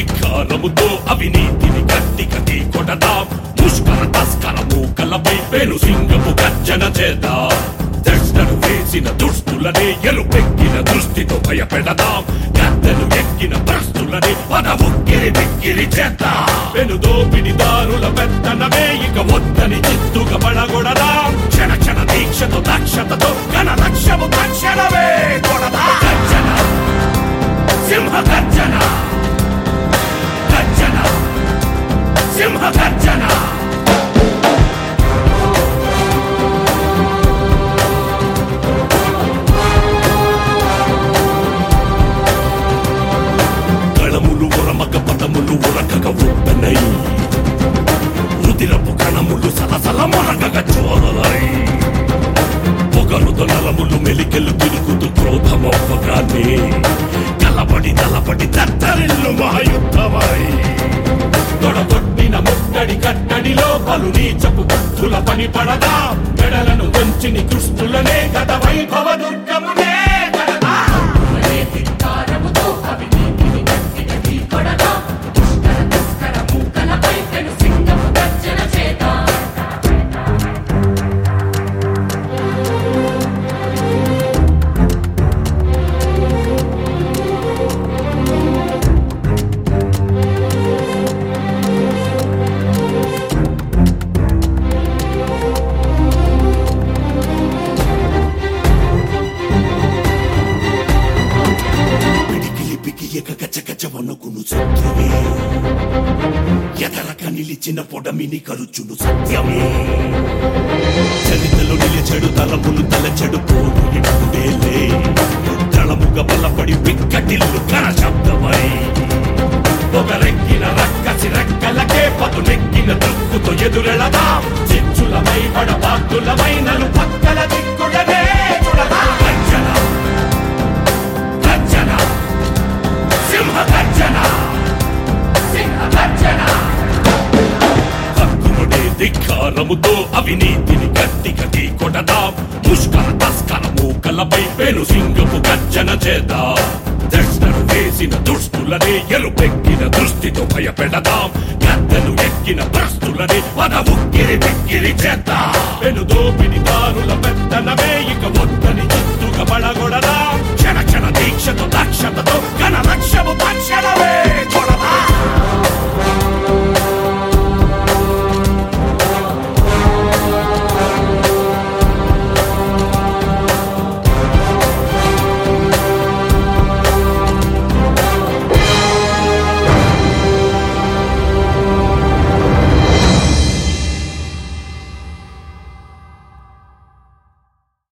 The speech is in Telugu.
ధిక్కారముతో అవినీతిని గట్టి కట్టి కొడదాం ముష్కర తస్కర మూకలపై పెను సింగపు గర్జన చేద్దాం దృష్టను వేసిన దుష్టులనే ఎలుపెక్కిన దృష్టితో భయపెడదాం గద్దెను ఎక్కిన భ్రష్టులని పద ఉక్కిరి బిక్కిరి చేద్దాం పెను దోపిడిదారుల పెత్తనమే ఇక వద్దని చిత్తుగా పడగొడదాం క్షణ క్షణ దీక్షతో దక్షతతో ఘన లక్ష్యము తక్షణమే కొడదా గర్జన సింహ గర్జన గర్జన సింహ గర్జన కళములు ఉరమక పదములు ఉరకక ఉట్టనై రుదిరపు కణములు సలసల మొరగక చోరలై పొగరుతో నలములు మెలికెలు తిరుగుతూ క్రోధమొప్పగానే కలబడి తలపడి దత్తరిల్లు మహాయుద్ధమై తొడగొట్టిన ముక్కడి కట్టడిలో పలు నీచపు బుద్ధుల పని పడదా మెడలను వంచిని కృష్ణులనే గత వైభవ దుర్గమునే కడదా పిడికిలి పికియక గజ గజ వణుకును సత్యమే ఎదరక నిలిచిన పొడమిని కరుచును సత్యమే చరితలో నిలిచెడు తలములు తలచెడు పోను ఇప్పుడేలే దళముగ బలపడి పిక్కటిల్లు కర శబ్దమై పొగరెక్కిన రక్కసి రెక్కలకే పదునెక్కిన దుక్కుతో ఎదురెళదాం చిచ్చులమై పడబాకులమై నలు పక్కల దిక్కులనే చుడదా గర్జన గర్జన సింహ గర్జన సింహ గర్జన హక్కునుడే ధిక్కారముతో అవినీతిని గట్టి గట్టి కొడదాం ముష్కర తస్కర మూకలపై పెను సింగపు గర్జన చేద్దాం దృష్టను వేసిన దుష్టులనే ఎలుపెక్కిన దృష్టితో భయపెడదాం గద్దెను ఎక్కిన భ్రష్టులని పద ఉక్కిరి బిక్కిరి చేద్దాం పెను దోపిడి దారుల పెత్తనమే ఇక వద్దని చిత్తుగా పడగొడదాం క్షణ క్షణ